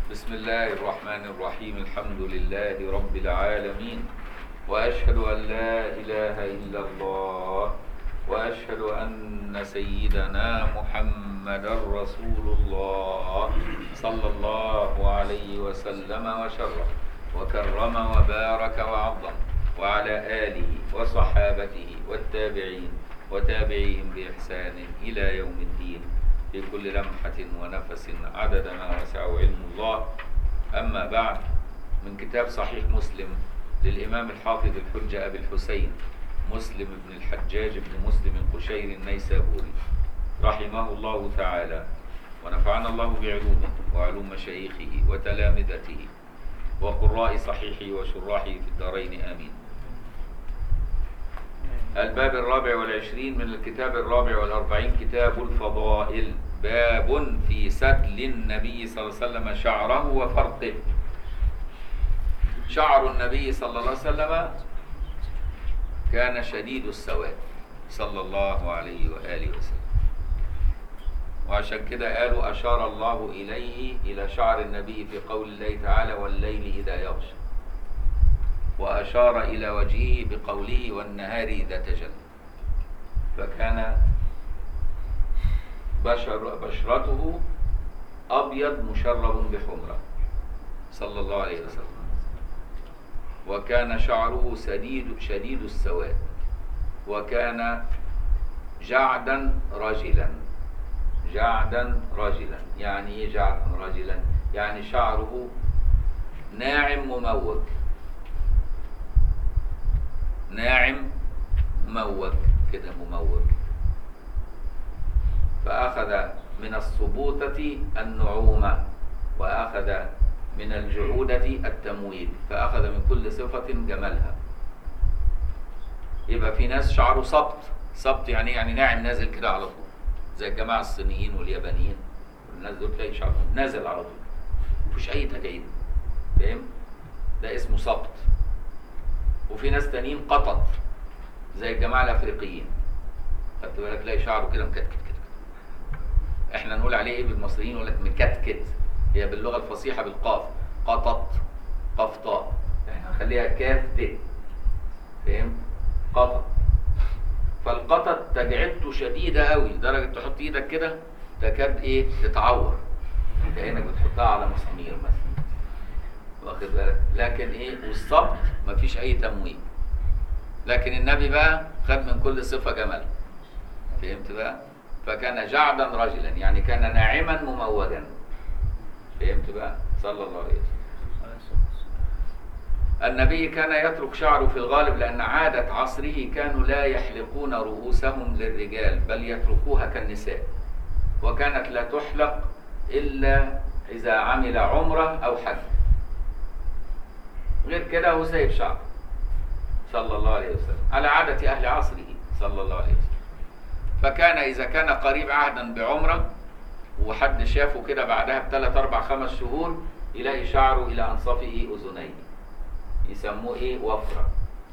بسم الله الرحمن الرحيم الحمد لله رب العالمين وأشهد أن لا إله إلا الله وأشهد أن سيدنا محمد رسول الله صلى الله عليه وسلم وشرف وكرم وبارك وعظم وعلى آله وصحابته والتابعين وتابعيهم بإحسان إلى يوم الدين في كل لمحة ونفس عدد ما وسعه علم الله أما بعد من كتاب صحيح مسلم للإمام الحافظ الحجة أبي الحسين مسلم بن الحجاج بن مسلم القشيري النيسابوري رحمه الله تعالى ونفعنا الله بعلومه وعلوم مشايخه وتلامذته وقراء صحيحه وشراحه في الدارين آمين الباب الرابع والعشرين من الكتاب الرابع والأربعين كتاب الفضائل باب في سدل النبي صلى الله عليه وسلم شعره وفرقه شعر النبي صلى الله عليه وسلم كان شديد السواد صلى الله عليه وآله وسلم وعشان كده قالوا أشار الله إليه إلى شعر النبي في قول الله تعالى والليل إذا يغشى وأشار إلى وجهه بقوله والنهار إذا تجلى فكان بشر بشرته أبيض مشرب بحمرة صلى الله عليه وسلم وكان شعره سديد شديد السواد وكان جعدا رجلا جعدا رجلا يعني ايه جعدا رجلا يعني شعره ناعم مموج ناعم مموج كده مموج فأخذ من الصبوتة النعومة وأخذ من الجعودة التمويل فأخذ من كل صفة جمالها يبقى في ناس شعره سبط سبط يعني يعني ناعم نازل كده على طول زي الجماعة الصينيين واليابانيين الناس دول تلاقي شعرهم نازل على طول مفيش أي تجاعيد فاهم؟ ده اسمه سبط وفي ناس تانيين قطط زي الجماعة الأفريقيين خدت بالك تلاقي شعره كده مكتكت كده احنا نقول عليه ايه بالمصريين يقول لك مكتكت هي باللغة الفصيحة بالقاف قطط قفطاء احنا نخليها كاف ت فاهم قطط فالقطط تجعدته شديدة قوي لدرجة تحط ايدك كده تكاد ايه تتعور كأنك بتحطها على مسامير مثلا واخد بالك لكن ايه والصبت مفيش اي تمويه لكن النبي بقى خد من كل صفة جمل فهمت بقى فكان جعدا رجلا يعني كان ناعما مموجا فهمت بقى صلى الله عليه وسلم النبي كان يترك شعره في الغالب لأن عادة عصره كانوا لا يحلقون رؤوسهم للرجال بل يتركوها كالنساء وكانت لا تحلق إلا إذا عمل عمرة أو حج غير كده هو سايب شعره صلى الله عليه وسلم على عادة أهل عصره صلى الله عليه وسلم فكان إذا كان قريب عهدا بعمرة وحد شافه كده بعدها بثلاث أربع خمس شهور يلاقي شعره إلى أنصافه أذنيه يسموه إيه وفرة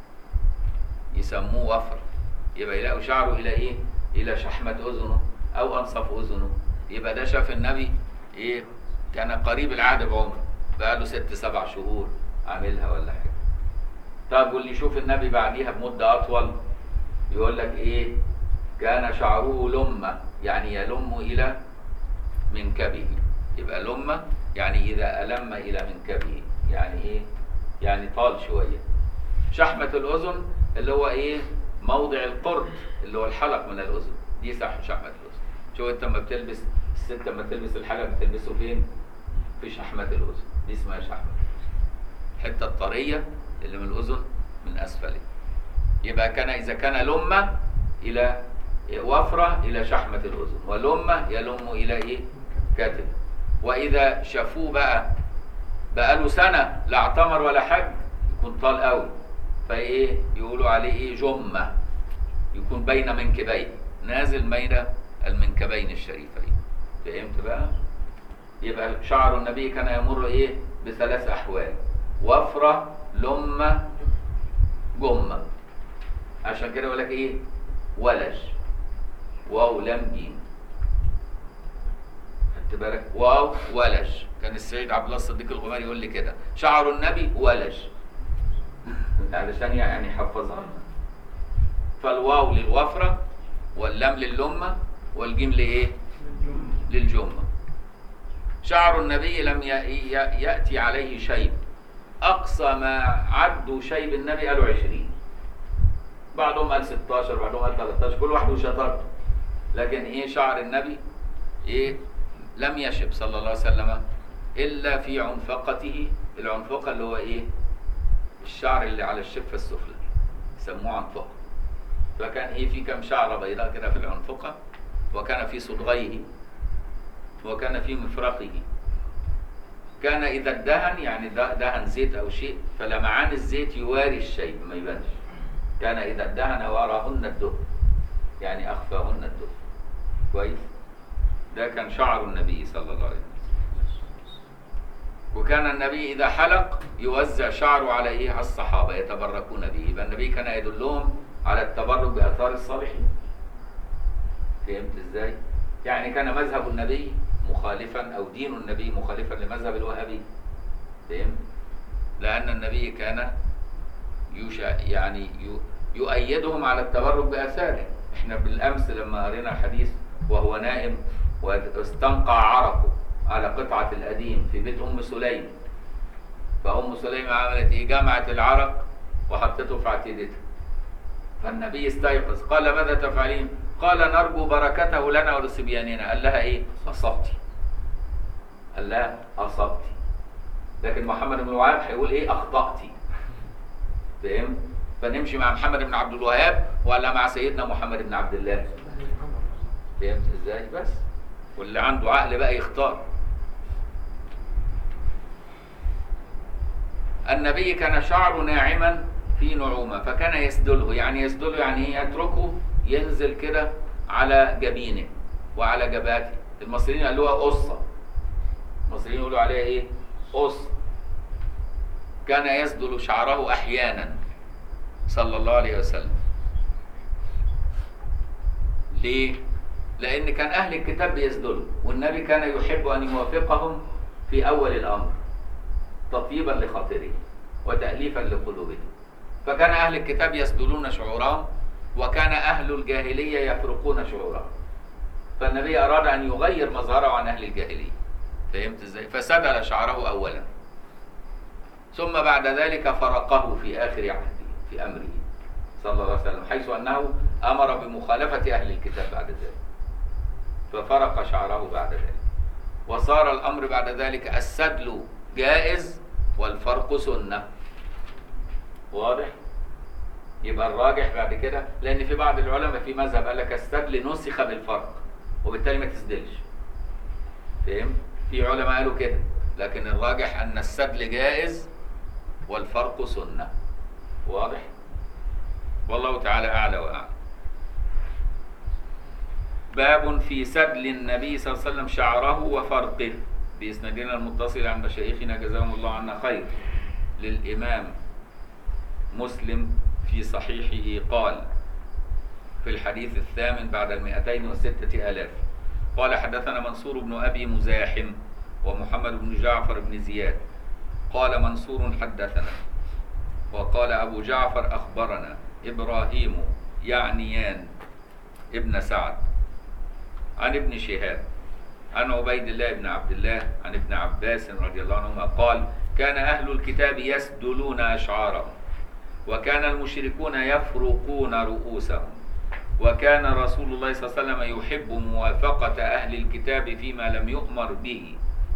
يسموه وفرة يبقى يلاقوا شعره إلى إيه إلى شحمة أذنه أو أنصف أذنه يبقى ده شاف النبي إيه كان قريب العهد بعمرة بقاله ست سبع شهور عاملها ولا حاجة طب واللي يشوف النبي بعديها بمدة أطول يقول لك إيه كان شعره لمة يعني يلم إلى منكبه يبقى لمة يعني إذا ألم إلى منكبه يعني إيه يعني طال شوية شحمة الأذن اللي هو إيه موضع القرد اللي هو الحلق من الأذن دي صح شحمة الأذن شو أنت لما بتلبس الست لما تلبس الحلق بتلبسه فين في شحمة الأذن دي اسمها شحمة الحتة الطرية اللي من الأذن من أسفله يبقى كان إذا كان لمة إلى وفرة إلى شحمة الأذن ولمة يلم إلى إيه كتف وإذا شافوه بقى بقى له سنة لا اعتمر ولا حج يكون طال قوي فإيه يقولوا عليه إيه جمة يكون بين منكبين نازل بين المنكبين الشريفين فهمت بقى يبقى شعر النبي كان يمر إيه بثلاث أحوال وفرة لمة جمة عشان كده يقول لك إيه ولج واو لام جيم خد بالك واو ولج كان السيد عبد الله الصديق الغماري يقول لي كده شعر النبي ولج علشان يعني يحفظها لنا. فالواو للوفرة واللام لللمة والجيم لإيه؟ للجمة شعر النبي لم ي- ي- يأتي عليه شيب أقصى ما عدوا شيب النبي قالوا 20 بعضهم قال 16 بعضهم قال 13 كل واحد وشطارته لكن ايه شعر النبي ايه لم يشب صلى الله عليه وسلم الا في عنفقته العنفقه اللي هو ايه الشعر اللي على الشفه السفلى يسموه عنفقه فكان ايه في كم شعره بيضاء كده في العنفقه وكان في صدغيه وكان في مفرقه كان اذا ادهن يعني ده- دهن زيت او شيء فلمعان الزيت يواري الشيء ما يبانش كان اذا ادهن وراهن الدهن يعني اخفاهن الدهن كويس ده كان شعر النبي صلى الله عليه وسلم وكان النبي اذا حلق يوزع شعره على ايه على الصحابه يتبركون به يبقى النبي كان يدلهم على التبرك باثار الصالحين فهمت ازاي يعني كان مذهب النبي مخالفا او دين النبي مخالفا لمذهب الوهابي فهمت لان النبي كان يشا يعني ي- يؤيدهم على التبرك باثاره احنا بالامس لما قرينا حديث وهو نائم واستنقع عرقه على قطعه القديم في بيت ام سليم فام سليم عملت ايه جمعت العرق وحطته في عتيدتها فالنبي استيقظ قال ماذا تفعلين قال نرجو بركته لنا ولصبياننا قال لها ايه اصبتي قال لها اصبتي لكن محمد بن الوهاب هيقول ايه اخطاتي فاهم فنمشي مع محمد بن عبد الوهاب ولا مع سيدنا محمد بن عبد الله فهمت ازاي بس واللي عنده عقل بقى يختار النبي كان شعره ناعما في نعومه فكان يسدله يعني يسدله يعني ايه يتركه ينزل كده على جبينه وعلى جبهته المصريين قالوها قصه المصريين يقولوا عليها ايه قصه كان يسدل شعره احيانا صلى الله عليه وسلم ليه لان كان اهل الكتاب بيسدلوا والنبي كان يحب ان يوافقهم في اول الامر تطيبا لخاطره وتاليفا لقلوبهم فكان اهل الكتاب يسدلون شعورهم وكان اهل الجاهليه يفرقون شعورهم فالنبي اراد ان يغير مظهره عن اهل الجاهليه فهمت ازاي فسدل شعره اولا ثم بعد ذلك فرقه في اخر عهده في امره صلى الله عليه وسلم حيث انه امر بمخالفه اهل الكتاب بعد ذلك ففرق شعره بعد ذلك وصار الامر بعد ذلك السدل جائز والفرق سنه واضح يبقى الراجح بعد كده لان في بعض العلماء في مذهب قال لك السدل نسخ بالفرق وبالتالي ما تسدلش فهم في علماء قالوا كده لكن الراجح ان السدل جائز والفرق سنه واضح والله تعالى اعلى واعلم باب في سدل النبي صلى الله عليه وسلم شعره وفرقه بإسنادنا المتصل عن مشايخنا جزاهم الله عنا خير للإمام مسلم في صحيحه قال في الحديث الثامن بعد المئتين وستة آلاف قال حدثنا منصور بن أبي مزاحم ومحمد بن جعفر بن زياد قال منصور حدثنا وقال أبو جعفر أخبرنا إبراهيم يعنيان ابن سعد عن ابن شهاب عن عبيد الله بن عبد الله عن ابن عباس رضي الله عنهما قال كان أهل الكتاب يسدلون أشعارهم وكان المشركون يفرقون رؤوسهم وكان رسول الله صلى الله عليه وسلم يحب موافقة أهل الكتاب فيما لم يؤمر به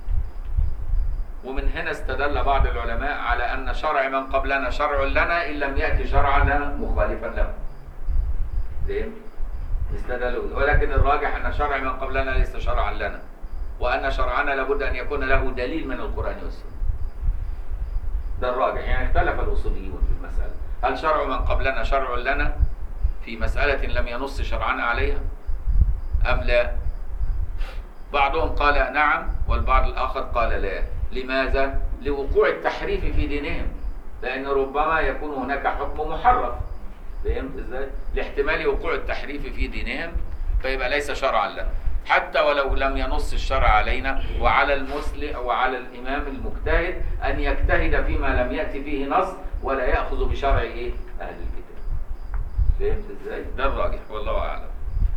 ومن هنا استدل بعض العلماء على أن شرع من قبلنا شرع لنا إن لم يأتي شرعنا مخالفا له فهمت؟ استدلوا ولكن الراجح أن شرع من قبلنا ليس شرعا لنا وأن شرعنا لابد أن يكون له دليل من القرآن والسنة ده الراجح يعني اختلف الأصوليون في المسألة هل شرع من قبلنا شرع لنا في مسألة لم ينص شرعنا عليها أم لا بعضهم قال نعم والبعض الآخر قال لا لماذا؟ لوقوع التحريف في دينهم لأن ربما يكون هناك حكم محرف فهمت ازاي؟ لاحتمال وقوع التحريف في دينهم فيبقى ليس شرعا لنا حتى ولو لم ينص الشرع علينا وعلى المسلم وعلى الامام المجتهد ان يجتهد فيما لم ياتي فيه نص ولا ياخذ بشرع ايه اهل الكتاب فهمت ازاي ده الراجح والله اعلم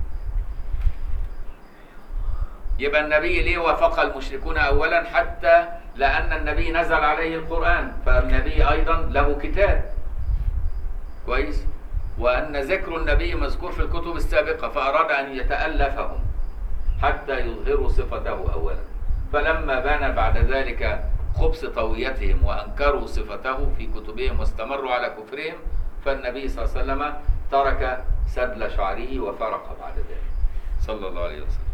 يبقى النبي ليه وافق المشركون اولا حتى لان النبي نزل عليه القران فالنبي ايضا له كتاب كويس وان ذكر النبي مذكور في الكتب السابقه فاراد ان يتالفهم حتى يظهروا صفته اولا فلما بان بعد ذلك خبث طويتهم وانكروا صفته في كتبهم واستمروا على كفرهم فالنبي صلى الله عليه وسلم ترك سدل شعره وفرق بعد ذلك صلى الله عليه وسلم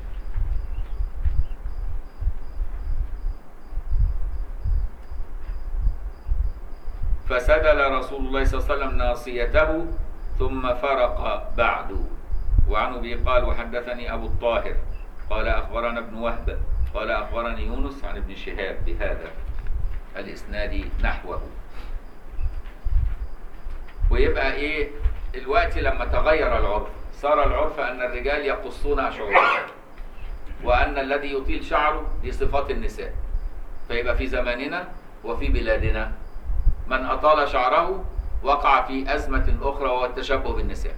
فسدل رسول الله صلى الله عليه وسلم ناصيته ثم فرق بعد وعن ابي قال وحدثني ابو الطاهر قال اخبرنا ابن وهب قال اخبرني يونس عن ابن شهاب بهذا الاسناد نحوه ويبقى ايه الوقت لما تغير العرف صار العرف ان الرجال يقصون اشعارهم وان الذي يطيل شعره دي صفات النساء فيبقى في زماننا وفي بلادنا من أطال شعره وقع في أزمة أخرى وهو التشبه بالنساء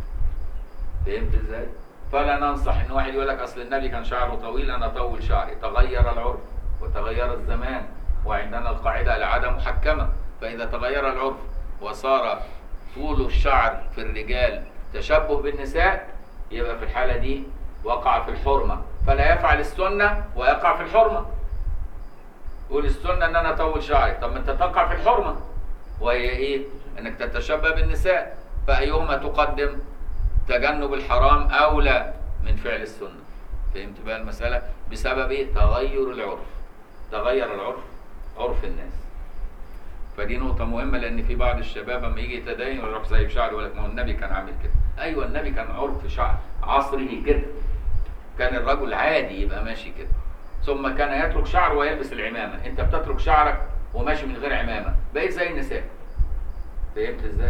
فهمت ازاي؟ فلا ننصح ان واحد يقول لك اصل النبي كان شعره طويل انا اطول شعري تغير العرف وتغير الزمان وعندنا القاعده العاده محكمه فاذا تغير العرف وصار طول الشعر في الرجال تشبه بالنساء يبقى في الحاله دي وقع في الحرمه فلا يفعل السنه ويقع في الحرمه قول السنه ان انا اطول شعري طب ما انت تقع في الحرمه وهي ايه انك تتشبه بالنساء فايهما تقدم تجنب الحرام اولى من فعل السنه فهمت بقى المساله بسبب ايه تغير العرف تغير العرف عرف الناس فدي نقطة مهمة لأن في بعض الشباب لما يجي يتدين ويروح سايب شعره يقول لك ما هو النبي كان عامل كده. أيوه النبي كان عرف شعر عصره كده. كان الرجل عادي يبقى ماشي كده. ثم كان يترك شعره ويلبس العمامة، أنت بتترك شعرك وماشي من غير عمامة، بقيت زي النساء. فهمت إزاي؟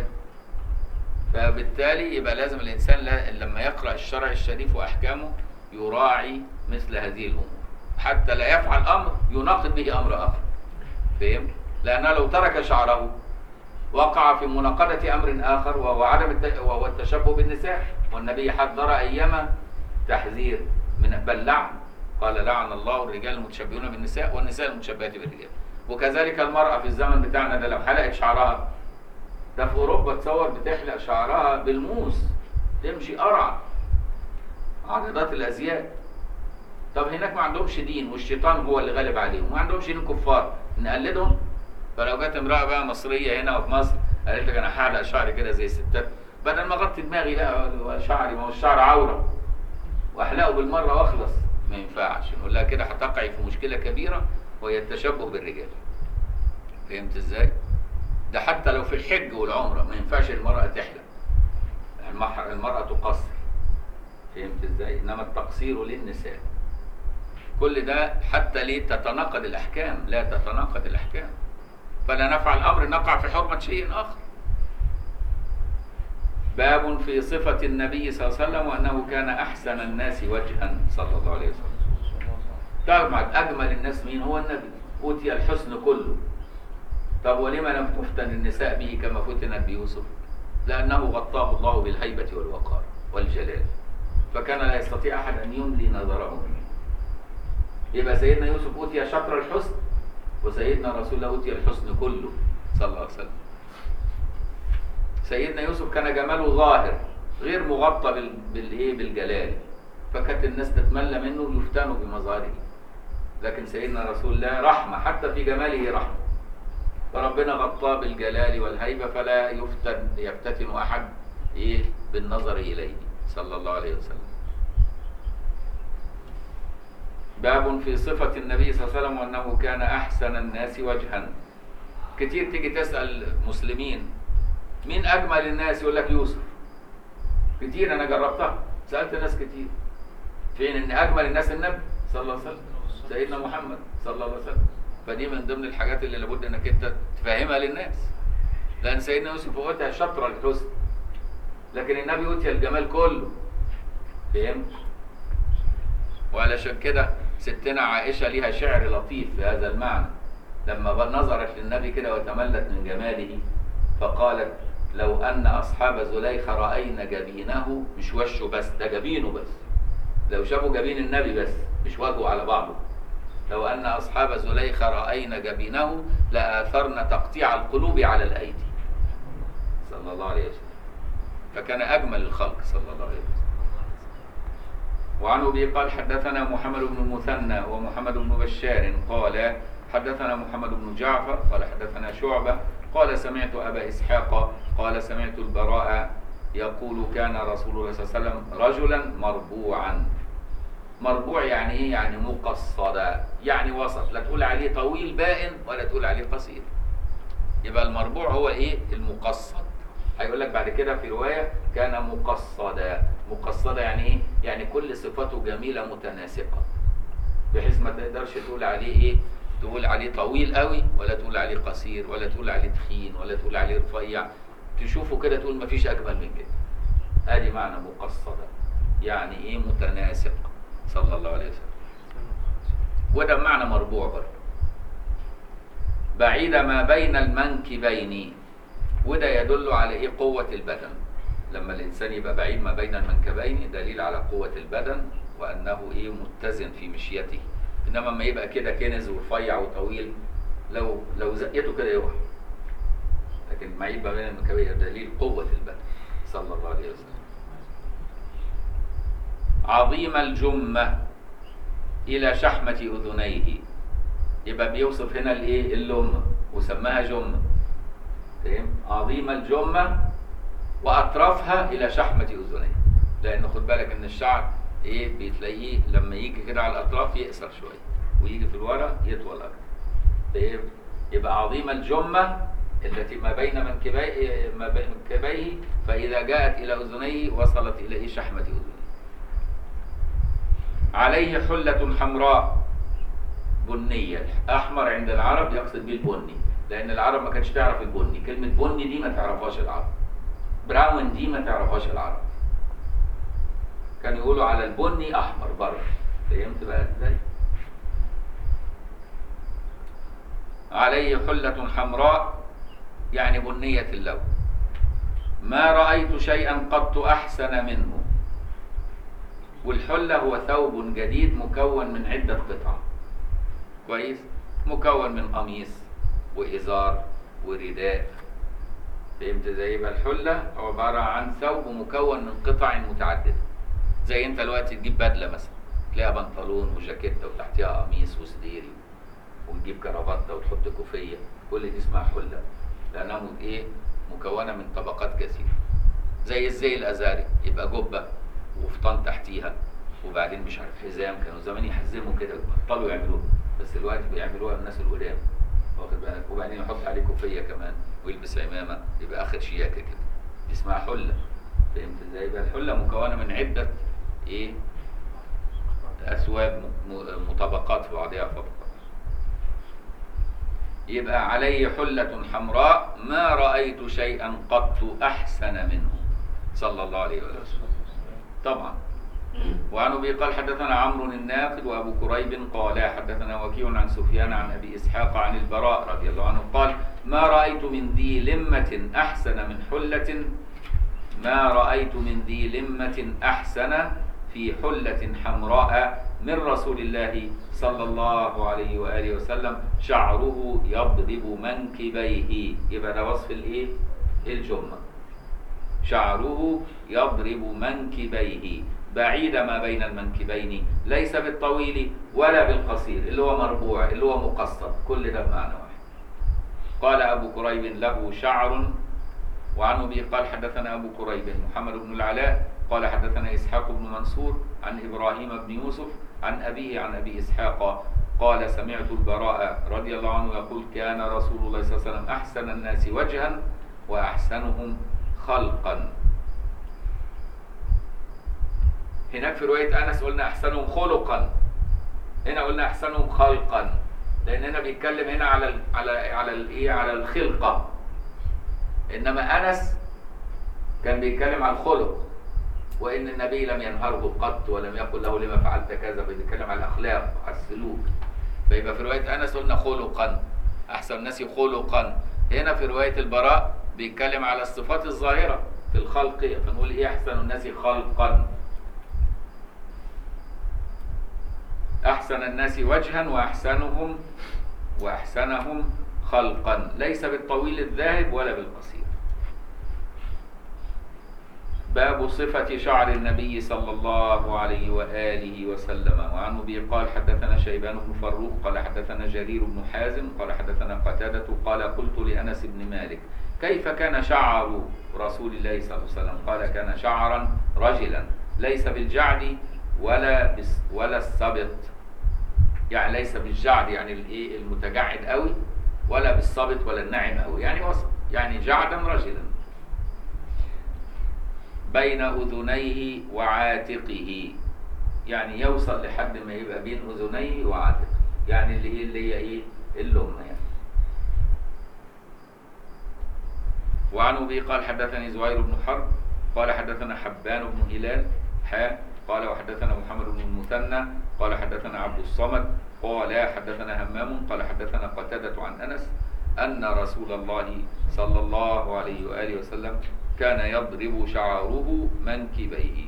فبالتالي يبقى لازم الإنسان لا- لما يقرأ الشرع الشريف وأحكامه يراعي مثل هذه الأمور. حتى لا يفعل أمر يناقض به أمر آخر. فهمت؟ لأنه لو ترك شعره وقع في مناقضة أمر آخر وهو عدم الت... وهو التشبه بالنساء والنبي حذر أيما تحذير من بل لعن قال لعن الله الرجال المتشبهون بالنساء والنساء المتشبهات بالرجال وكذلك المرأة في الزمن بتاعنا ده لو حلقت شعرها ده في أوروبا تصور بتحلق شعرها بالموس تمشي قرعة عارضات الأزياء طب هناك ما عندهمش دين والشيطان هو اللي غالب عليهم ما عندهمش دين كفار نقلدهم فلو جت امراه بقى مصريه هنا وفي مصر قالت لك انا هحلق شعري كده زي الستات بدل ما اغطي دماغي لا شعري ما هو الشعر عوره واحلقه بالمره واخلص ما ينفعش نقول لها كده هتقعي في مشكله كبيره وهي التشبه بالرجال فهمت ازاي؟ ده حتى لو في الحج والعمره ما ينفعش المراه تحلق المح- المراه تقصر فهمت ازاي؟ انما التقصير للنساء كل ده حتى ليه تتناقض الاحكام لا تتناقض الاحكام فلا نفعل امر نقع في حرمه شيء اخر باب في صفه النبي صلى الله عليه وسلم وانه كان احسن الناس وجها صلى الله عليه وسلم طبعا اجمل الناس مين هو النبي اوتي الحسن كله طب ولما لم تفتن النساء به كما فتنت بيوسف لانه غطاه الله بالهيبه والوقار والجلال فكان لا يستطيع احد ان يملي نظره منه يبقى سيدنا يوسف اوتي شطر الحسن وسيدنا رسول الله اوتي الحسن كله صلى الله عليه وسلم سيدنا يوسف كان جماله ظاهر غير مغطى بال... بالايه بالجلال فكانت الناس تتملى منه يفتنوا بمظهره لكن سيدنا رسول الله رحمه حتى في جماله رحمه فربنا غطاه بالجلال والهيبه فلا يفتن يفتتن احد ايه بالنظر اليه صلى الله عليه وسلم باب في صفة النبي صلى الله عليه وسلم وأنه كان أحسن الناس وجها كتير تيجي تسأل مسلمين مين أجمل الناس يقول لك يوسف كتير أنا جربتها سألت ناس كتير فين إن أجمل الناس النبي صلى الله عليه وسلم سيدنا محمد صلى الله عليه وسلم فدي من ضمن الحاجات اللي لابد انك انت تفهمها للناس لان سيدنا يوسف اوتي شطر الحسن لكن النبي اوتي الجمال كله فهمت وعلشان كده ستنا عائشة ليها شعر لطيف في هذا المعنى لما نظرت للنبي كده وتملت من جماله فقالت لو أن أصحاب زليخة رأينا جبينه مش وشه بس ده جبينه بس لو شافوا جبين النبي بس مش وجهه على بعضه لو أن أصحاب زليخة رأينا جبينه لآثرنا تقطيع القلوب على الأيدي صلى الله عليه وسلم فكان أجمل الخلق صلى الله عليه وسلم وعن أبي قال حدثنا محمد بن المثنى ومحمد بن بشار قال حدثنا محمد بن جعفر قال حدثنا شعبة قال سمعت أبا إسحاق قال سمعت البراء يقول كان رسول الله صلى الله عليه وسلم رجلا مربوعا مربوع يعني ايه يعني مقصدا يعني وسط لا تقول عليه طويل بائن ولا تقول عليه قصير يبقى المربوع هو ايه المقصد هيقول لك بعد كده في روايه كان مقصدا مقصدا يعني ايه يعني كل صفاته جميله متناسقه بحيث ما تقدرش تقول عليه ايه تقول عليه طويل قوي ولا تقول عليه قصير ولا تقول عليه تخين ولا تقول عليه رفيع تشوفه كده تقول ما فيش اجمل من كده ادي معنى مقصدا يعني ايه متناسق صلى الله عليه وسلم وده معنى مربوع برضه بعيد ما بين المنكبين وده يدل على ايه قوة البدن لما الانسان يبقى بعيد ما بين المنكبين دليل على قوة البدن وانه ايه متزن في مشيته انما لما يبقى كده كنز ورفيع وطويل لو لو زقته كده يقع لكن ما يبقى بين المنكبين دليل قوة البدن صلى الله عليه وسلم عظيم الجمة إلى شحمة أذنيه يبقى بيوصف هنا الايه اللمة وسماها جمة فاهم عظيم الجمة وأطرافها إلى شحمة أذنيه لأن خد بالك إن الشعر إيه بتلاقيه لما يجي كده على الأطراف يقصر شوية ويجي في الورا يطول أكتر فاهم يبقى عظيم الجمة التي ما بين منكبيه ما بين منكبيه فإذا جاءت إلى أذنيه وصلت إلى إيه شحمة أذنيه عليه حلة حمراء بنية أحمر عند العرب يقصد به البني لأن العرب ما كانتش تعرف البني كلمة بني دي ما تعرفهاش العرب براون دي ما تعرفهاش العرب كانوا يقولوا على البني أحمر بره فهمت بقى ازاي؟ عليه حلة حمراء يعني بنية اللون ما رأيت شيئا قط أحسن منه والحلة هو ثوب جديد مكون من عدة قطع كويس مكون من قميص وإزار ورداء فهمت ازاي يبقى الحلة عبارة عن ثوب مكون من قطع متعددة زي انت دلوقتي تجيب بدلة مثلا تلاقيها بنطلون وجاكيتة وتحتها قميص وسديري وتجيب كرافتة وتحط كوفية كل دي اسمها حلة لأنها م- ايه مكونة من طبقات كثيرة زي الزي الأزاري يبقى جبة وفطان تحتيها وبعدين مش عارف حزام كانوا زمان يحزموا كده بطلوا يعملوها بس دلوقتي بيعملوها الناس القدام واخد بالك وبعدين يحط عليه كوفيه كمان ويلبس عمامه يبقى اخر شياكه كده دي اسمها حله فهمت ازاي بقى الحله مكونه من عده ايه اثواب م- م- مطابقات في بعضها فوق يبقى عليه حلة حمراء ما رأيت شيئا قط أحسن منه صلى الله عليه وسلم طبعا وعن ابي قال حدثنا عمرو الناقد وابو كريب قال حدثنا وكيع عن سفيان عن ابي اسحاق عن البراء رضي الله عنه قال ما رايت من ذي لمه احسن من حله ما رايت من ذي لمه احسن في حله حمراء من رسول الله صلى الله عليه واله وسلم شعره يضرب منكبيه يبقى ده وصف الايه الجمه شعره يضرب منكبيه بعيد ما بين المنكبين ليس بالطويل ولا بالقصير اللي هو مربوع اللي هو مقصد كل ده بمعنى واحد قال أبو كريب له شعر وعن أبي قال حدثنا أبو كريب محمد بن العلاء قال حدثنا إسحاق بن منصور عن إبراهيم بن يوسف عن أبيه عن أبي إسحاق قال سمعت البراء رضي الله عنه يقول كان رسول الله صلى الله عليه وسلم أحسن الناس وجها وأحسنهم خلقا هناك في رواية أنس قلنا أحسنهم خلقا هنا قلنا أحسنهم خلقا لأن هنا بيتكلم هنا على ال على على الإيه على الخلقة إنما أنس كان بيتكلم على الخلق وان النبي لم ينهره قط ولم يقل له لما فعلت كذا بيتكلم على الاخلاق وعلى السلوك فيبقى في روايه انس قلنا خلقا احسن الناس خلقا هنا في روايه البراء بيتكلم على الصفات الظاهره في الخلق فنقول ايه احسن الناس خلقا احسن الناس وجها واحسنهم واحسنهم خلقا ليس بالطويل الذاهب ولا بالقصير باب صفة شعر النبي صلى الله عليه وآله وسلم وعن أبي قال حدثنا شيبان بن فروخ قال حدثنا جرير بن حازم قال حدثنا قتادة قال قلت لأنس بن مالك كيف كان شعر رسول الله صلى الله عليه وسلم قال كان شعرا رجلا ليس بالجعد ولا بس ولا السبط يعني ليس بالجعد يعني الايه المتجعد قوي ولا بالسبط ولا الناعم قوي يعني وسط يعني جعدا رجلا بين أذنيه وعاتقه يعني يوصل لحد ما يبقى بين أذنيه وعاتقه يعني اللي هي اللي هي إيه اللمة يعني وعن أبي قال حدثني زهير بن حرب قال حدثنا حبان بن هلال حا قال وحدثنا محمد بن المثنى قال حدثنا عبد الصمد قال حدثنا همام قال حدثنا قتادة عن أنس أن رسول الله صلى الله عليه وآله وسلم كان يضرب شعره منكبيه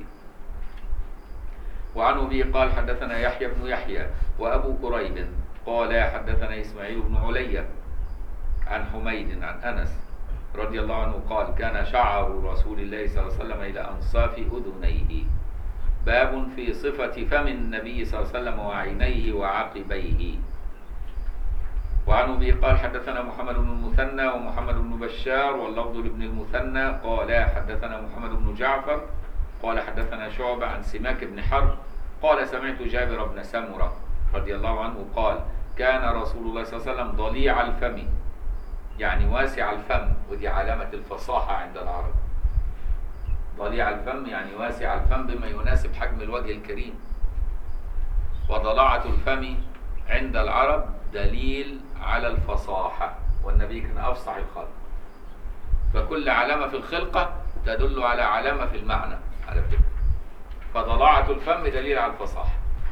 وعن أبي قال حدثنا يحيى بن يحيى وأبو كريب قال حدثنا إسماعيل بن علي عن حميد عن أنس رضي الله عنه قال كان شعر رسول الله صلى الله عليه وسلم إلى أنصاف أذنيه باب في صفة فم النبي صلى الله عليه وسلم وعينيه وعقبيه وعن ابي قال حدثنا محمد بن المثنى ومحمد بن بشار واللفظ لابن المثنى قال حدثنا محمد بن جعفر قال حدثنا شعبة عن سماك بن حرب قال سمعت جابر بن سمرة رضي الله عنه قال كان رسول الله صلى الله عليه وسلم ضليع الفم يعني واسع الفم ودي علامة الفصاحة عند العرب ضليع الفم يعني واسع الفم بما يناسب حجم الوجه الكريم وضلاعة الفم عند العرب دليل على الفصاحة والنبي كان أفصح الخلق فكل علامة في الخلقة تدل على علامة في المعنى على فكرة فضلاعة الفم دليل على الفصاحة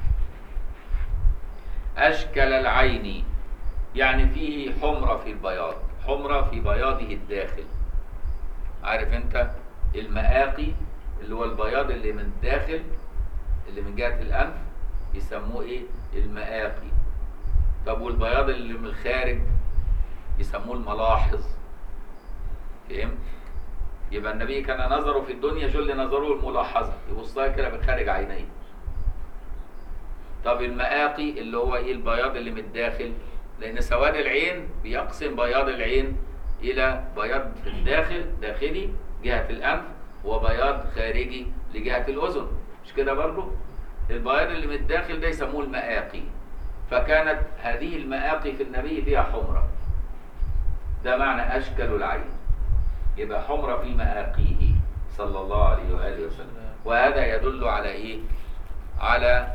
أشكل العين يعني فيه حمرة في البياض حمرة في بياضه الداخل عارف انت المآقي اللي هو البياض اللي من الداخل اللي من جهة الأنف يسموه ايه المآقي طب والبياض اللي من الخارج يسموه الملاحظ فهمت يبقى النبي كان نظره في الدنيا جل نظره الملاحظه يبص لها كده من خارج عينيه طب المآقي اللي هو ايه البياض اللي من الداخل لان سواد العين بيقسم بياض العين الى بياض في الداخل داخلي جهه الانف وبياض خارجي لجهه الاذن مش كده برضه البياض اللي من الداخل ده يسموه المآقي فكانت هذه المآقي في النبي فيها حمرة ده معنى أشكل العين يبقى حمرة في مآقيه صلى الله عليه وآله وسلم وهذا يدل على إيه على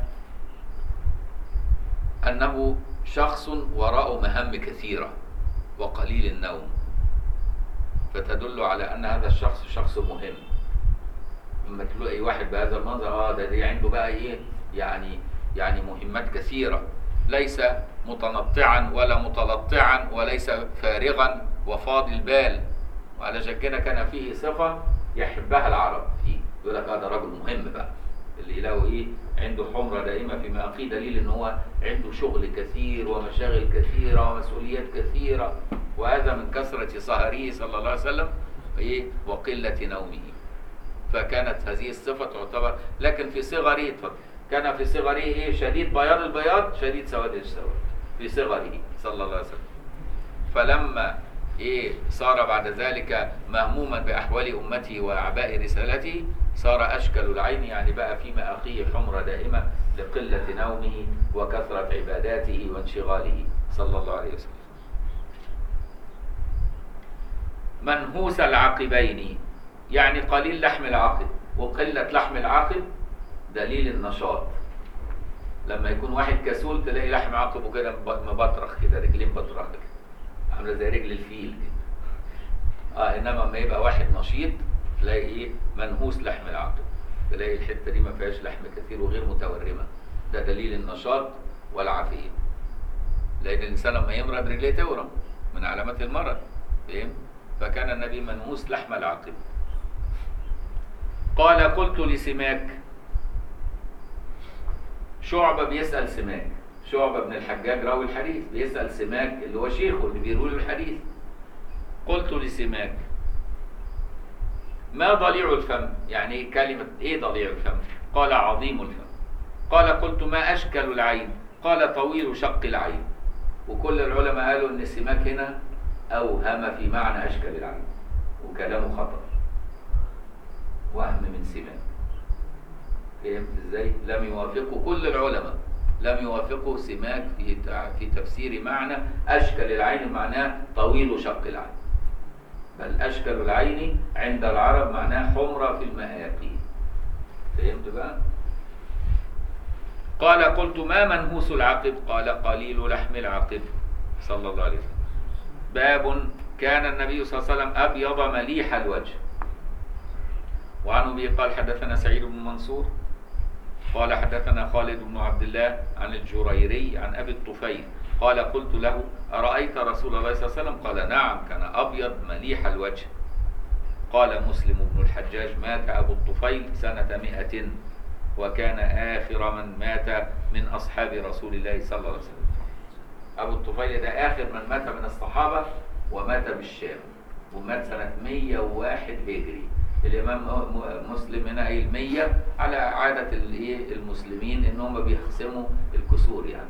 أنه شخص وراءه مهام كثيرة وقليل النوم فتدل على أن هذا الشخص شخص مهم لما تلاقي واحد بهذا المنظر اه ده دي عنده بقى ايه يعني يعني مهمات كثيره ليس متنطعا ولا متلطعا وليس فارغا وفاضي البال وعلى كده كان فيه صفه يحبها العرب فيه يقول لك هذا رجل مهم بقى اللي يلاقوا ايه عنده حمره دائمه في ماقيه دليل ان هو عنده شغل كثير ومشاغل كثيره ومسؤوليات كثيره وهذا من كثره سهره صلى الله عليه وسلم ايه وقله نومه فكانت هذه الصفه تعتبر لكن في صغره اتفضل كان في صغره ايه شديد بياض البياض شديد سواد السواد في صغره صلى الله عليه وسلم فلما ايه صار بعد ذلك مهموما باحوال امته واعباء رسالته صار اشكل العين يعني بقى في مآقيه حمره دائمه لقله نومه وكثره عباداته وانشغاله صلى الله عليه وسلم منهوس العقبين يعني قليل لحم العقب وقله لحم العقب دليل النشاط لما يكون واحد كسول تلاقي لحم عقبه كده مبطرخ كده رجلين بطرخ كده عامله زي رجل الفيل كده اه انما لما يبقى واحد نشيط تلاقي ايه منهوس لحم العقب تلاقي الحته دي ما فيهاش لحم كثير وغير متورمه ده دليل النشاط والعافيه لان الانسان لما يمرض رجليه تورم من علامات المرض فاهم فكان النبي منهوس لحم العاقب قال قلت لسماك شعبة بيسأل سماك شعبة بن الحجاج راوي الحديث بيسأل سماك اللي هو شيخه اللي بيروي له الحديث قلت لسماك ما ضليع الفم يعني إيه كلمة ايه ضليع الفم قال عظيم الفم قال قلت ما أشكل العين قال طويل شق العين وكل العلماء قالوا ان السماك هنا اوهم في معنى اشكل العين وكلامه خطأ وهم من سماك فهمت ازاي لم يوافقه كل العلماء لم يوافقه سماك في تع- في تفسير معنى اشكل العين معناه طويل شق العين بل اشكل العين عند العرب معناه حمرة في المآقي فهمت بقى قال قلت ما منهوس العقب قال قليل لحم العقب صلى الله عليه وسلم باب كان النبي صلى الله عليه وسلم أبيض مليح الوجه وعن أبي قال حدثنا سعيد بن منصور قال حدثنا خالد بن عبد الله عن الجريري عن أبي الطفيل قال قلت له أرأيت رسول الله صلى الله عليه وسلم قال نعم كان أبيض مليح الوجه قال مسلم بن الحجاج مات أبو الطفيل سنة مئة وكان آخر من مات من أصحاب رسول الله صلى الله عليه وسلم أبو الطفيل ده آخر من مات من الصحابة ومات بالشام ومات سنة 101 هجري الإمام م- مسلم هنا قايل 100 على عادة الإيه المسلمين إن هم بيقسموا الكسور يعني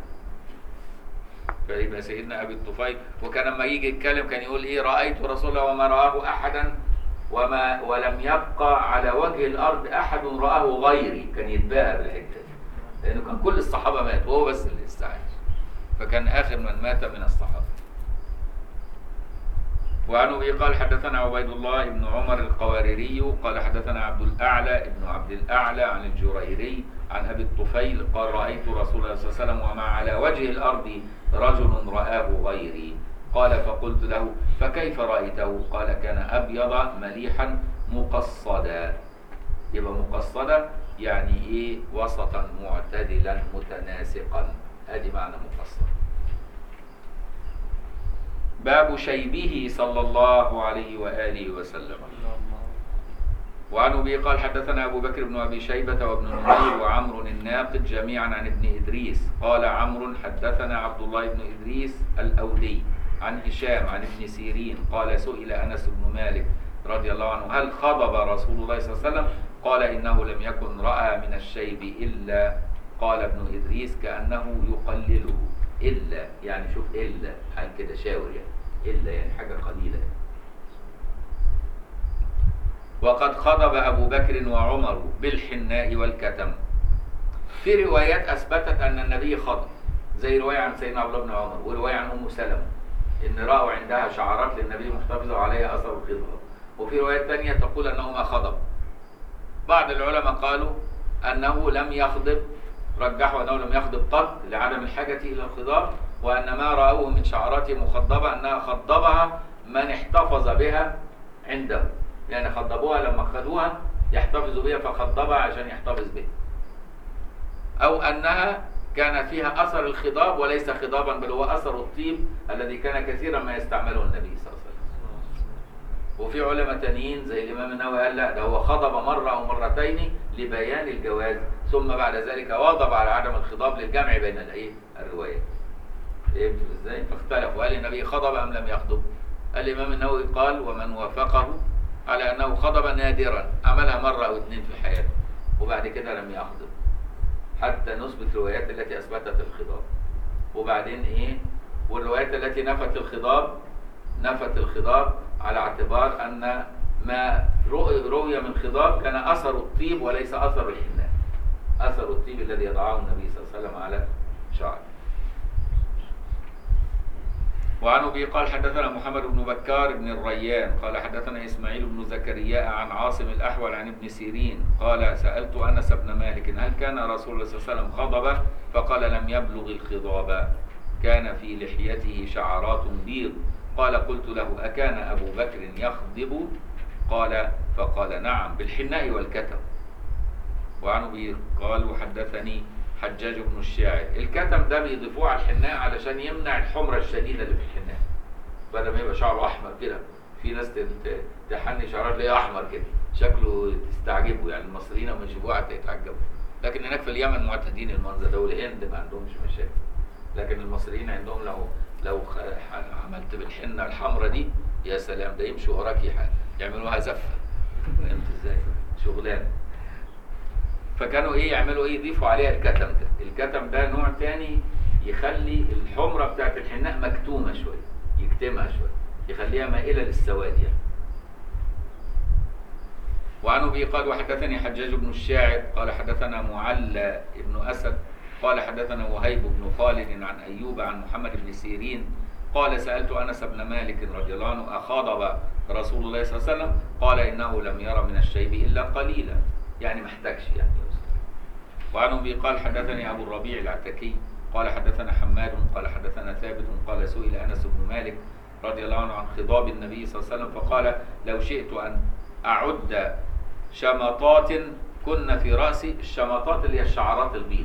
فيبقى سيدنا أبي الطفيل وكان لما يجي يتكلم كان يقول إيه رأيت رسول الله وما رآه أحدا وما ولم يبقى على وجه الأرض أحد رآه غيري كان يتباهى بالحتة دي لأنه كان كل الصحابة ماتوا وهو بس اللي استعاش فكان آخر من مات من الصحابة وعن ابي قال حدثنا عبيد الله بن عمر القواريري قال حدثنا عبد الاعلى ابن عبد الاعلى عن الجريري عن ابي الطفيل قال رايت رسول الله صلى الله عليه وسلم وما على وجه الارض رجل راه غيري قال فقلت له فكيف رايته قال كان ابيض مليحا مقصدا يبقى مقصدا يعني ايه وسطا معتدلا متناسقا ادي معنى مقصد باب شيبه صلى الله عليه وآله وسلم وعن أبي قال حدثنا أبو بكر بن أبي شيبة وابن نمير وعمر الناقد جميعا عن ابن إدريس قال عمرو حدثنا عبد الله بن إدريس الأودي عن هشام عن ابن سيرين قال سئل أنس بن مالك رضي الله عنه هل خضب رسول الله صلى الله عليه وسلم قال إنه لم يكن رأى من الشيب إلا قال ابن إدريس كأنه يقلله إلا يعني شوف إلا حال كده شاور يعني إلا يعني حاجة قليلة وقد خضب أبو بكر وعمر بالحناء والكتم في روايات أثبتت أن النبي خضب زي رواية عن سيدنا عبد الله بن عمر ورواية عن أم سلمة إن رأوا عندها شعرات للنبي محتفظة عليها أثر الخضاب وفي روايات ثانية تقول أنه ما خضب بعض العلماء قالوا أنه لم يخضب رجحوا أنه لم يخضب قط لعدم الحاجة إلى الخضاب وأن ما رأوه من شعرات مخضبة أنها خضبها من احتفظ بها عنده يعني خضبوها لما خدوها يحتفظوا بها فخضبها عشان يحتفظ بها أو أنها كان فيها أثر الخضاب وليس خضابا بل هو أثر الطيب الذي كان كثيرا ما يستعمله النبي صلى الله عليه وسلم وفي علماء تانيين زي الإمام النووي قال لا ده هو خضب مرة أو مرتين لبيان الجواز ثم بعد ذلك واظب على عدم الخضاب للجمع بين الايه الروايات فهمت ازاي فاختلفوا هل النبي خضب ام لم يخضب الامام النووي قال ومن وافقه على انه خضب نادرا عملها مره او اثنين في حياته وبعد كده لم يخضب حتى نثبت الروايات التي اثبتت الخضاب وبعدين ايه والروايات التي نفت الخضاب نفت الخضاب على اعتبار ان ما رؤ- روي من خضاب كان اثر الطيب وليس اثر الحناء اثر الطيب الذي يضعه النبي صلى الله عليه وسلم على شعره وعن ابي قال حدثنا محمد بن بكار بن الريان قال حدثنا اسماعيل بن زكريا عن عاصم الاحول عن ابن سيرين قال سالت انس بن مالك هل كان رسول الله صلى الله عليه وسلم خضب فقال لم يبلغ الخضاب كان في لحيته شعرات بيض قال قلت له اكان ابو بكر يخضب قال فقال نعم بالحناء والكتم وعن ابي قال وحدثني حجاج بن الشاعر الكتم ده بيضيفوه على الحناء علشان يمنع الحمرة الشديدة اللي في الحناء بدل ما يبقى شعره احمر كده في ناس تت- تحني شعرها تلاقيه احمر كده شكله تستعجبوا يعني المصريين لما يشوفوه حتى يتعجبوا لكن هناك في اليمن معتادين المنظر ده والهند ما عندهمش مشاكل لكن المصريين عندهم لو لو خ- ح- عملت بالحنه الحمراء دي يا سلام ده يمشوا وراك يح- يعملوها زفه فهمت ازاي؟ شغلانه فكانوا ايه يعملوا ايه يضيفوا عليها الكتم ده الكتم ده نوع تاني يخلي الحمرة بتاعت الحناء مكتومة شوية يكتمها شوية يخليها مائلة للسواد يعني وعن ابي قال وحدثني حجاج بن الشاعر قال حدثنا معلى بن اسد قال حدثنا وهيب بن خالد عن ايوب عن محمد بن سيرين قال سالت انس بن مالك رضي الله عنه اخاضب رسول الله صلى الله عليه وسلم قال انه لم ير من الشيب الا قليلا يعني ما احتاجش يعني وعن ابي قال حدثني ابو الربيع العتكي قال حدثنا حماد قال حدثنا ثابت قال سئل انس بن مالك رضي الله عنه عن خضاب النبي صلى الله عليه وسلم فقال لو شئت ان اعد شمطات كن في راسي الشمطات اللي هي الشعرات البيض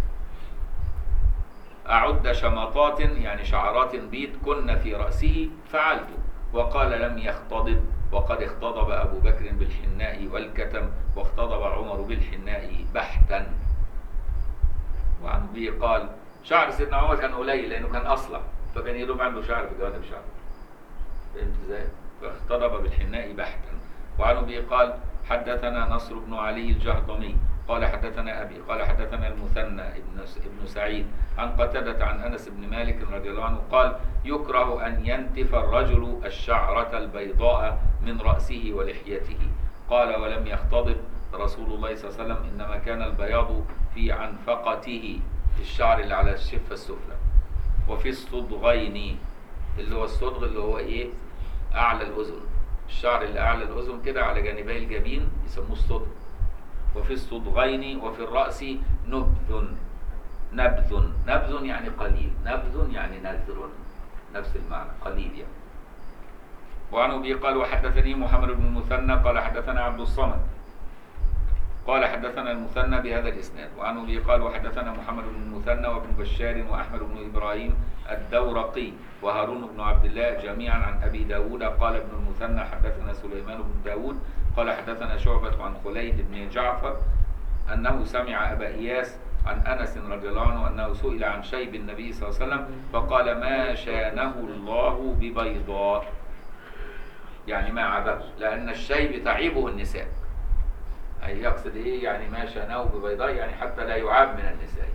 أعد شمطات يعني شعرات بيض كن في رأسه فعلت وقال لم يختضب وقد اختضب أبو بكر بالحناء والكتم واختضب عمر بالحناء بحتا وعن أبي قال شعر سيدنا عمر كان قليل لأنه كان أصلع فكان يدوب عنده شعر في جوانب شعر فهمت ازاي؟ فاختضب بالحناء بحتا وعن أبي قال حدثنا نصر بن علي الجهضمي قال حدثنا أبي قال حدثنا المثنى ابن ابن سعيد عن قتادة عن أنس بن مالك رضي الله عنه قال يكره أن ينتف الرجل الشعرة البيضاء من رأسه ولحيته قال ولم يختضب رسول الله صلى الله عليه وسلم إنما كان البياض في عنفقته الشعر اللي على الشفة السفلى وفي الصدغين اللي هو الصدغ اللي هو إيه أعلى الأذن الشعر اللي أعلى الأذن كده على جانبي الجبين يسموه الصدغ وفي الصدغين وفي الرأس نبذ نبذ نبذ يعني قليل نبذ يعني نذر نفس المعنى قليل يعني وعن أبي قال وحدثني محمد بن المثنى قال حدثنا عبد الصمد قال حدثنا المثنى بهذا الإسناد وعن أبي قال وحدثنا محمد بن المثنى وابن بشار وأحمد بن إبراهيم الدورقي وهارون بن عبد الله جميعا عن أبي داود قال ابن المثنى حدثنا سليمان بن داود قال حدثنا شعبة عن خليد بن جعفر أنه سمع أبا إياس عن أنس رضي الله عنه أنه سئل عن شيب النبي صلى الله عليه وسلم فقال ما شانه الله ببيضاء يعني ما عبه لأن الشيب تعيبه النساء أي يقصد إيه يعني ما شانه ببيضاء يعني حتى لا يعاب من النساء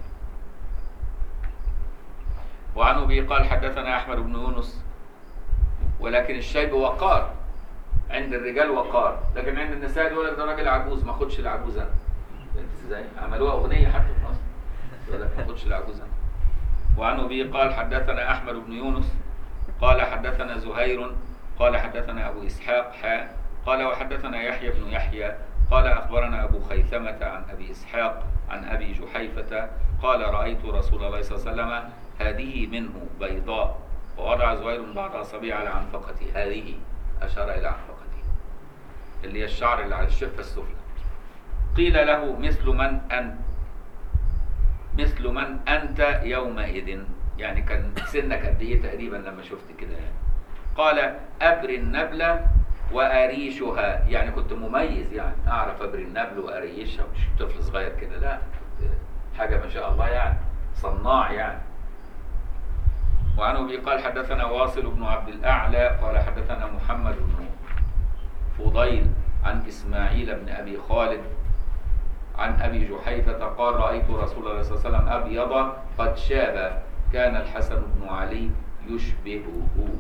وعن أبي قال حدثنا أحمد بن يونس ولكن الشيب وقار عند الرجال وقار لكن عند النساء يقول لك ده راجل عجوز ما خدش العجوز انا فهمت ازاي؟ عملوها اغنيه حتى في مصر يقول لك ما خدش العجوز انا وعن ابي قال حدثنا احمد بن يونس قال حدثنا زهير قال حدثنا ابو اسحاق حاء قال وحدثنا يحيى بن يحيى قال اخبرنا ابو خيثمه عن ابي اسحاق عن ابي جحيفه قال رايت رسول الله صلى الله عليه وسلم هذه منه بيضاء ووضع زهير بعض اصابعه على عنفقته هذه اشار الى عنفقته اللي هي الشعر اللي على الشفه السفلى قيل له مثل من انت مثل من انت يومئذ يعني كان سنك قد ايه تقريبا لما شفت كده يعني قال ابري النبله واريشها يعني كنت مميز يعني اعرف ابري النبل واريشها مش طفل صغير كده لا حاجه ما شاء الله يعني صناع يعني وعن ابي قال حدثنا واصل بن عبد الاعلى قال حدثنا محمد بن فضيل عن اسماعيل بن ابي خالد عن ابي جحيفه قال رايت رسول الله صلى الله عليه وسلم ابيض قد شاب كان الحسن بن علي يشبهه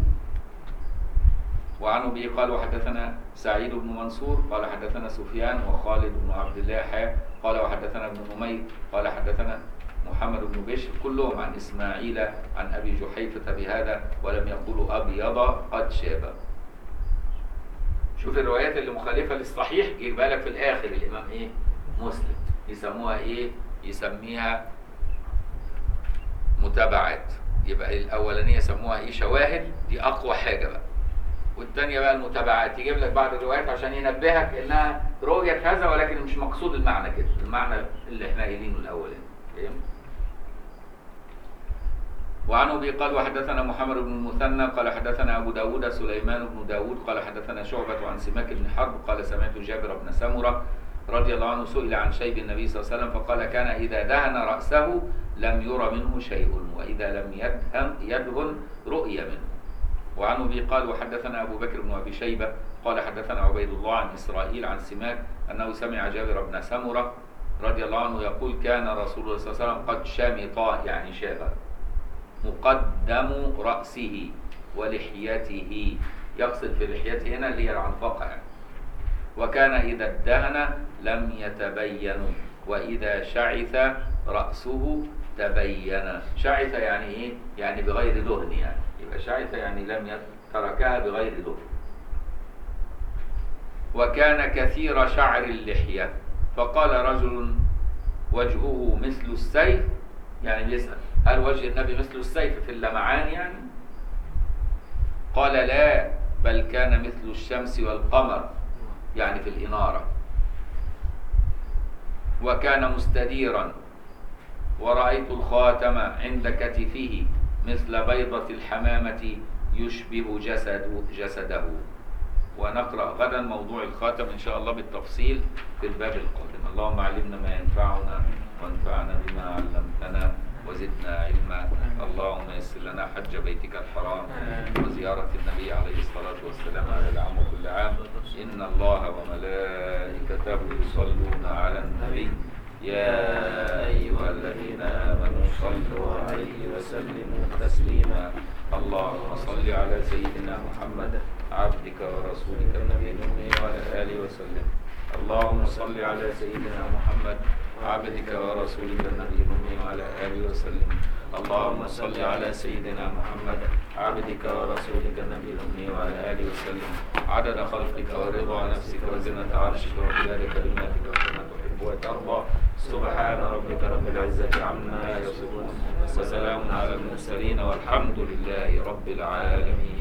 وعن ابي قال وحدثنا سعيد بن منصور قال حدثنا سفيان وخالد بن عبد الله حا قال وحدثنا ابن نمير قال حدثنا محمد بن بشر كلهم عن اسماعيل عن ابي جحيفه بهذا ولم يقولوا ابيض قد شاب شوف الروايات اللي مخالفه للصحيح يبقى لك في الاخر الامام ايه مسلم يسموها ايه يسميها متابعات يبقى الاولانيه يسموها ايه شواهد دي اقوى حاجه بقى والثانيه بقى المتابعات يجيب لك بعض الروايات عشان ينبهك انها رؤيه هذا ولكن مش مقصود المعنى كده المعنى اللي احنا قايلينه الاول يعني فاهم وعن ابي قال وحدثنا محمد بن المثنى قال حدثنا ابو داود سليمان بن داود قال حدثنا شعبة عن سماك بن حرب قال سمعت جابر بن سمرة رضي الله عنه سئل عن شيب النبي صلى الله عليه وسلم فقال كان إذا دهن رأسه لم ير منه شيء وإذا لم يدهن يدهن رؤي منه وعن ابي قال وحدثنا ابو بكر بن ابي شيبه قال حدثنا عبيد الله عن اسرائيل عن سماك انه سمع جابر بن سمره رضي الله عنه يقول كان رسول الله صلى الله عليه وسلم قد شمط يعني شاب مقدم راسه ولحيته يقصد في لحيته هنا اللي هي العنفقه يعني وكان اذا ادهن لم يتبين واذا شعث راسه تبين شعث يعني ايه يعني بغير دهن يعني يبقى شعث يعني لم يت- تركها بغير دهن وكان كثير شعر اللحية فقال رجل وجهه مثل السيف يعني بيسأل هل وجه النبي مثل السيف في اللمعان يعني قال لا بل كان مثل الشمس والقمر يعني في الإنارة وكان مستديرا ورأيت الخاتم عند كتفه مثل بيضة الحمامة يشبه جسد جسده ونقرأ غدا موضوع الخاتم إن شاء الله بالتفصيل في الباب القادم اللهم علمنا ما ينفعنا وانفعنا بما علمتنا وزدنا علما اللهم يسر لنا حج بيتك الحرام وزيارة النبي عليه الصلاة والسلام على العام وكل عام إن الله وملائكته يصلون على النبي يا أيها الذين آمنوا صلوا عليه وسلموا تسليما اللهم صل على سيدنا محمد عبدك ورسولك النبي الأمي وعلى آله وسلم اللهم صل على سيدنا محمد عبدك ورسولك النبي الأمي وعلى آله وسلم اللهم صل على سيدنا محمد عبدك ورسولك النبي الأمي وعلى آله وسلم عدد خلقك ورضا نفسك وزنة عرشك ومدار كلماتك وكما تحب وترضى سبحان ربك رب العزة عما يصفون وسلام على المرسلين والحمد لله رب العالمين